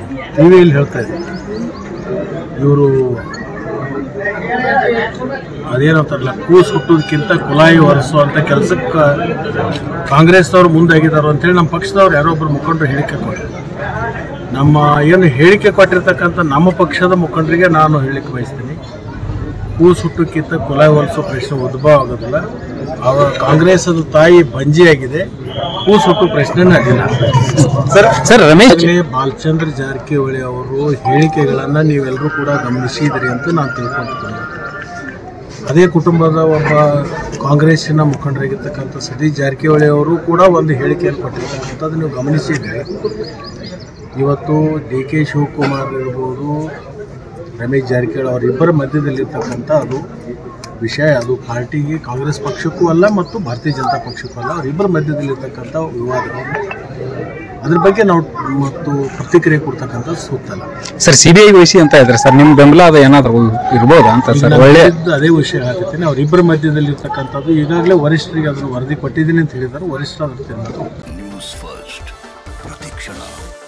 T ವಿಯಲ್ಲಿ ಹೇಳ್ತಾ ಇದ್ದೆ ಇವರು ಅದೇನಂತಾರಲ್ಲ ಕೂಸು ಹುಟ್ಟೋದಕ್ಕಿಂತ ಕುಲಾಯಿ ಒರೆಸುವಂಥ ಕೆಲಸಕ್ಕೆ ಕಾಂಗ್ರೆಸ್ನವ್ರು ಮುಂದಾಗಿದ್ದಾರೆ ಅಂತೇಳಿ ನಮ್ಮ ಪಕ್ಷದವ್ರು ಯಾರೋ ಒಬ್ಬರು ಮುಖಂಡರು ಹೇಳಿಕೆ ಕೊಟ್ಟರು ನಮ್ಮ ಏನು ಹೇಳಿಕೆ ಕೊಟ್ಟಿರ್ತಕ್ಕಂಥ ನಮ್ಮ ಪಕ್ಷದ ಮುಖಂಡರಿಗೆ ನಾನು ಹೇಳಿಕೆ ಬಯಸ್ತೀನಿ ಕೂಸು ಹುಟ್ಟೋಕ್ಕಿಂತ ಕುಲಾಯಿ ಹೊಲಿಸೋ ಪ್ರಶ್ನೆ ಉದ್ಭವ ಆಗೋದಿಲ್ಲ ಅವ ಕಾಂಗ್ರೆಸ್ಸದ ತಾಯಿ ಬಂಜಿಯಾಗಿದೆ ಕೂಸು ಹುಟ್ಟು ಪ್ರಶ್ನೆನೇ ಅದಿಲ್ಲ ಸರ್ ಸರ್ ರಮೇಶ್ ಈಗಾಗಲೇ ಬಾಲಚಂದ್ರ ಜಾರಕಿಹೊಳಿ ಅವರು ಹೇಳಿಕೆಗಳನ್ನು ನೀವೆಲ್ಲರೂ ಕೂಡ ಗಮನಿಸಿದಿರಿ ಅಂತ ನಾನು ತಿಳ್ಕೊಳ್ತೀನಿ ಅದೇ ಕುಟುಂಬದ ಒಬ್ಬ ಕಾಂಗ್ರೆಸ್ಸಿನ ಮುಖಂಡರಾಗಿರ್ತಕ್ಕಂಥ ಸತೀಶ್ ಜಾರಕಿಹೊಳಿ ಅವರು ಕೂಡ ಒಂದು ಹೇಳಿಕೆಯನ್ನು ಕೊಟ್ಟಿರ್ತಕ್ಕಂಥದ್ದು ನೀವು ಗಮನಿಸಿದ್ರಿ ಇವತ್ತು ಡಿ ಕೆ ಶಿವಕುಮಾರ್ ಇರ್ಬೋದು ರಮೇಶ್ ಜಾರಕಿಹೊಳಿ ಅವರಿಬ್ಬರ ಮಧ್ಯದಲ್ಲಿರ್ತಕ್ಕಂಥ ಅದು ವಿಷಯ ಅದು ಪಾರ್ಟಿಗೆ ಕಾಂಗ್ರೆಸ್ ಪಕ್ಷಕ್ಕೂ ಅಲ್ಲ ಮತ್ತು ಭಾರತೀಯ ಜನತಾ ಪಕ್ಷಕ್ಕೂ ಅಲ್ಲ ಅವರಿಬ್ಬರ ಮಧ್ಯದಲ್ಲಿರ್ತಕ್ಕಂಥ ವಿವಾದಗಳು ಅದ್ರ ಬಗ್ಗೆ ನಾವು ಮತ್ತು ಪ್ರತಿಕ್ರಿಯೆ ಕೊಡ್ತಕ್ಕಂಥ ಸೂಕ್ತ ಅಲ್ಲ ಸರ್ ಸಿಬಿಐ ವಹಿಸಿ ಅಂತ ಇದ್ರೆ ಸರ್ ನಿಮ್ ಬೆಂಬಲ ಅದು ಏನಾದ್ರು ಇರ್ಬೋದಾ ಅಂತ ಈಗ ಸರ್ ನಾನು ಒಳ್ಳೆ ಹೇಳಿದ್ದು ಅದೇ ವಿಷಯ ಹೇಳ್ತೀನಿ ಅವರಿಬ್ಬರ ಮಧ್ಯದಲ್ಲಿ ಇರ್ತಕ್ಕಂಥದ್ದು ಈಗಾಗಲೇ ವರಿಷ್ಠರಿಗೆ ಅದನ್ನು ವರದಿ ಕೊಟ್ಟಿದ್ದೀನಿ ಅಂತ ಹೇಳಿದ್ದಾರೆ ವರಿಷ್ಠರು ಅದ್ರ ತೀರ್ಮಾನ ತಗೊಳ್ತಾರೆ. ನ್ಯೂಸ್ ಫಸ್ಟ್ ಪ್ರತಿಕ್ಷಣ